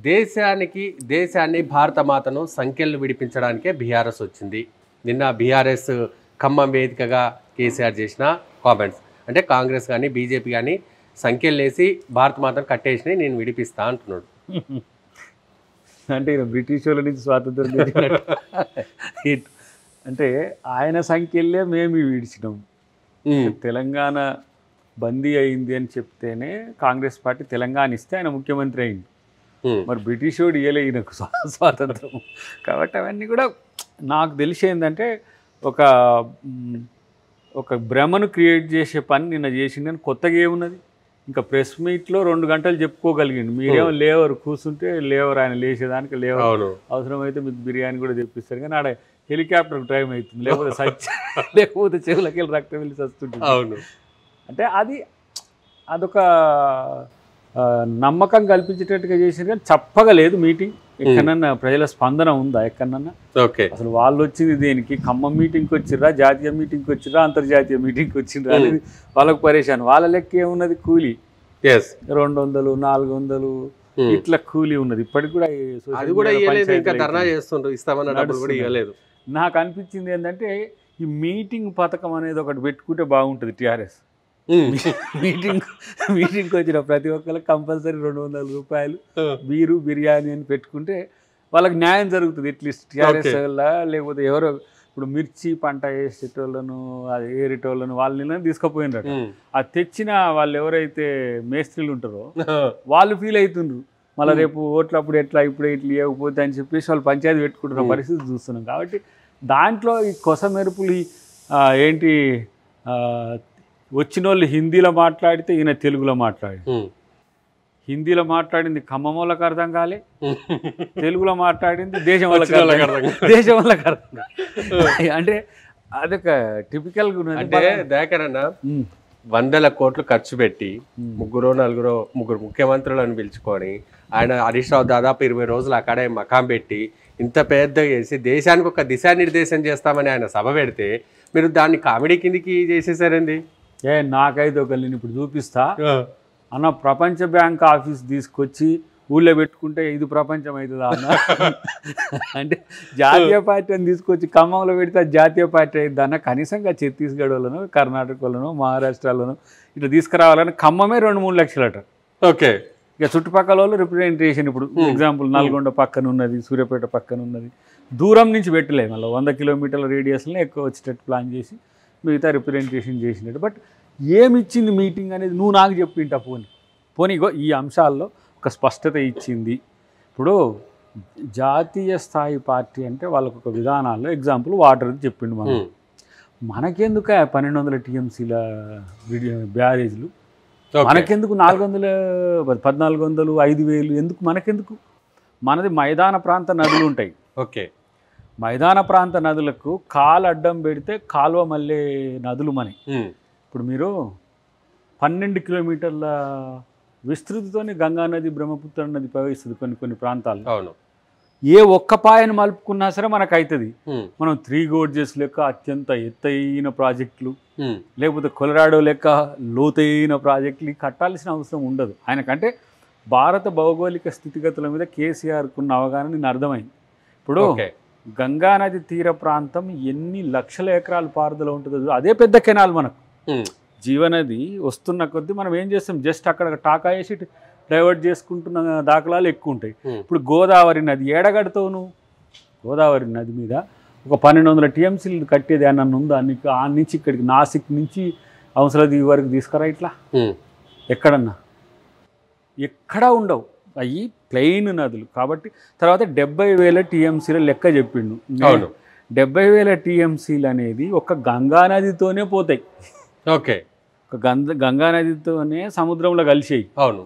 దేశానికి దేశాన్ని భారత మాతను సంఖ్యలు విడిపించడానికే బీఆర్ఎస్ వచ్చింది నిన్న బీఆర్ఎస్ ఖమ్మం వేదికగా కేసీఆర్ చేసిన కామెంట్స్ అంటే కాంగ్రెస్ కానీ బీజేపీ కానీ సంఖ్యలు వేసి భారత మాతను కట్టేసి నేను విడిపిస్తా అంటున్నాడు అంటే ఈయన బ్రిటిష్ వాళ్ళ నుంచి స్వాతంత్రం తెచ్చినట్టు. ఇట్- అంటే ఆయన సంఖ్యలే మేము విడిచినాం ఉమ్, తెలంగాణ బందీ అయింది అని చెప్తేనే కాంగ్రెస్ పార్టీ తెలంగాణ ఇస్తే ఆయన ముఖ్యమంత్రి అయింది ఉమ్, మరి బ్రిటిష్ వాడు ఇయ్యలే ఈయనకు స్వా- స్వాతంత్రం కాబట్టి అవన్నీ కూడా నాకు తెలిసి ఏంటంటే ఒక మ్, ఒక భ్రమను క్రియేట్ చేసే పని నిన్న చేసిందని కొత్తగా ఏమున్నది ఇంకా ప్రెస్ మీట్లో రెండు గంటలు చెప్పుకోగలిగిండు మీరేమో లేవరు కూర్చుంటే లేవరు ఆయన లేచేదానికి లేవరు అవును అవసరమైతే మీకు బిర్యానీ కూడా తెప్పిస్తారు కానీ ఆడ హెలికాప్టర్ టైం అవుతుంది లేకపోతే సచ్చి లేకపోతే చెవులకి వెళ్ళి రక్తం వెళ్ళి వస్తుంటుంది అవును అంటే అది అదొక ఆ, నమ్మకం కల్పించేటట్టుగా చేసింది కానీ చప్పగా లేదు మీటింగ్ ఎక్కడన్నా ప్రజల స్పందన ఉందా ఎక్కడన్నా ఓకే అసలు వాళ్ళు వచ్చింది దేనికి ఖమ్మం మీటింగ్కి వచ్చిర్రా జాతీయ మీటింగ్కి వచ్చిర్రా అంతర్జాతీయ మీటింగ్కి వచ్చిర్రా అనేది వాళ్ళకు పరేషాన్ వాళ్ళ లెక్క ఏమున్నది కూలీ ఎస్ రెండు వందలు నాలుగు వందలు ఇట్లా కూలీ ఉన్నది ఇప్పటికి కూడా ఈ social అది కూడా media ఇవ్వలేదు ఇంకా పంచాయతీలు ధర్నా అయితే. చేస్తుండ్రు ఇస్తామన్న డబ్బులు కూడా నడుస్తున్నాయి. ఇవ్వలేదు నాకు అనిపించింది ఏంటంటే ఈ మీటింగ్ పథకం అనేది ఒకటి పెట్టుకుంటే బాగుంటుంది టీఆర్ఎస్ ఉమ్, మీటింగ్ మీటింగ్కి వచ్చిన ప్రతి ఒక్కరికి కంపల్సరీ రెండు వందల రూపాయలు బీరు బిర్యానీ అని పెట్టుకుంటే వాళ్ళకి న్యాయం జరుగుతుంది అట్లీస్ట్ టీఆర్ఎస్ Okay. వల్ల లేకపోతే ఎవరో ఇప్పుడు మిర్చి పంట వేసేటోళ్ళను అది ఏరేటోళ్ళను వాళ్ళని తీసుకుపోయినారు ఉమ్, అది తెచ్చిన వాళ్ళు ఎవరైతే మేస్త్రీలు ఉంటారో వాళ్ళు ఫీల్ అవుతుండ్రు మళ్ళీ రేపు ఓట్లప్పుడు ఎట్లా ఇప్పుడు ఇట్లా ఇవ్వకపోతే అని చెప్పేసి వాళ్ళు పంచాయతీ పెట్టుకుంటున్న Hmm. పరిస్థితి చూస్తున్నాం కాబట్టి దాంట్లో ఈ కొస మెరుపులు ఈ, ఆ, ఏంటి ఆ, వచ్చిన వాళ్ళు హిందీలో మాట్లాడితే ఈయన తెలుగులో మాట్లాడి ఉమ్, హిందీలో మాట్లాడింది ఖమ్మం వాళ్ళకి అర్థం కాలే ఉమ్. తెలుగులో మాట్లాడింది దేశం వాళ్ళకి వచ్చిన వాళ్ళకి అర్థం అర్థం కాలే. దేశం వాళ్ళకి అర్థం కాలే. అంటే అదొక టిపికల్గా ఉన్నది అంటే దయాకర్ అన్న ఉమ్, వందల కోట్లు ఖర్చు పెట్టి ఉమ్. ముగ్గురు నలుగురు ముగ్గురు ముఖ్యమంత్రులను పిలుచుకొని ఆయన హరీష్ రావు దాదాపు ఇరవై రోజులు అక్కడే మకాం పెట్టి ఇంత పెద్దగా చేసి దేశానికి ఒక దిశానిర్దేశం చేస్తామని ఆయన సభ పెడితే మీరు దాన్ని కామెడీ కిందికి చేసేసారండి ఏ నాకైతే ఒక నేను ఇప్పుడు చూపిస్తా అన్న ప్రపంచ బ్యాంక్ ఆఫీస్ తీసుకొచ్చి ఊళ్ళో పెట్టుకుంటే ఇది ప్రపంచం అవుతుందా అన్న అంటే జాతీయ పార్టీ అని తీసుకొచ్చి ఖమ్మంలో పెడితే అది జాతీయ పార్టీ అవుతుంది అన్న కనీసంగా ఛత్తీస్గఢ్ వాళ్ళను కర్ణాటక వాళ్ళను మహారాష్ట్రలోను ఇట్లా తీసుకురావాలని ఖమ్మమే రెండు మూడు లక్షలట ఓకే ఇక చుట్టుపక్కల వాళ్ళు రిప్రజెంటేషన్ ఇప్పుడు ఎగ్జాంపుల్ నల్గొండ పక్కన ఉన్నది సూర్యాపేట పక్కన ఉన్నది దూరం నుంచి పెట్టలే మళ్ళీ వంద కిలోమీటర్ల రేడియస్లో ఎక్కువ వచ్చేటట్టు ప్లాన్ చేసి మిగతా రిప్రజెంటేషన్ చేసినట్టు బట్ ఏమి ఇచ్చింది మీటింగ్ అనేది నువ్వు నాకు చెప్పింటా పోనీ పోనీ ఇగో ఈ అంశాల్లో ఒక స్పష్టత ఇచ్చింది ఇప్పుడు జాతీయ స్థాయి పార్టీ అంటే వాళ్ళకు ఒక విధానాల్లో ఎగ్జాంపుల్ వాటర్ చెప్పిండు మనం ఉమ్, మనకెందుక పన్నెండు వందల టీఎంసీల బ్యారేజ్లు ఓకే. మనకెందుకు నాలుగు వందల పద్నాలుగు వందలు ఐదు వేలు ఎందుకు మనకెందుకు మనది మైదాన ప్రాంత నదులు ఉంటాయి ఓకే మైదాన ప్రాంత నదులకు కాలు అడ్డం పెడితే కాలువ మళ్ళీ నదులు మనవి ఉమ్, ఇప్పుడు మీరు పన్నెండు కిలోమీటర్ల విస్తృతితోని గంగా నది బ్రహ్మపుత్ర నది ప్రవహిస్తుంది కొన్ని కొన్ని ప్రాంతాల్లో అవును ఏ ఒక్క పాయను మలుపుకున్నా సరే మనకు అవుతుంది ఉమ్, మనం త్రీ గోర్జెస్ లెక్క అత్యంత ఎత్తైన ప్రాజెక్టులు ఉమ్, లేకపోతే కొలరాడో లెక్క లోతైన ప్రాజెక్టులు కట్టాల్సిన అవసరం ఉండదు ఆయనకంటే భారత భౌగోళిక స్థితిగతుల మీద కేసీఆర్కు ఉన్న అవగాహన నేను అర్థమైంది ఇప్పుడు ఓకే గంగా నది తీర ప్రాంతం ఎన్ని లక్షల ఎకరాల పారుదల ఉంటుందో చూడు. అదే పెద్ద కెనాల్ మనకు ఉమ్, జీవనది వస్తున్న కొద్దీ మనం ఏం చేస్తాం జస్ట్ అక్కడ టాకా వేసి డైవర్ట్ చేసుకుంటున్న దాఖలాలు ఎక్కువ ఉంటాయి ఉమ్, ఇప్పుడు గోదావరి నది ఏడగడతావు నువ్వు గోదావరి నది మీద ఒక పన్నెండు వందల టీఎంసీలు కట్టేది అన్న ఉందా నీకు ఆ నుంచి ఇక్కడికి నాసిక్ నుంచి అవసరది వరకు తీసుకురా ఇట్లా ఉమ్, ఎక్కడన్నా ఎక్కడా ఉండవు అవి ప్లెయిన్ నదులు కాబట్టి తర్వాత డెబ్బై వేల టీఎంసీల లెక్క చెప్పిండు అవును డెబ్బై వేల టీఎంసీలు అనేది ఒక గంగా నదితోనే పోతాయి ఓకే ఒక గంగ గంగా నదితోనే సముద్రంలో కలిసేయి అవును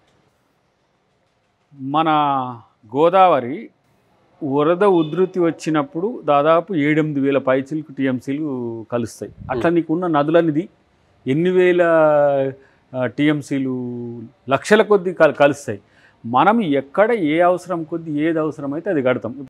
మన గోదావరి వరద ఉధృతి వచ్చినప్పుడు దాదాపు ఏడెనిమిది వేల పైచిలకు టీఎంసీలు కలుస్తాయి అట్లా నీకున్న నదులనిది ఎన్ని వేల టీఎంసీలు లక్షల కొద్దీ కల్ కలుస్తాయి మనం ఎక్కడ ఏ అవసరం కొద్దీ ఏది అవసరమైతే అది కడతాం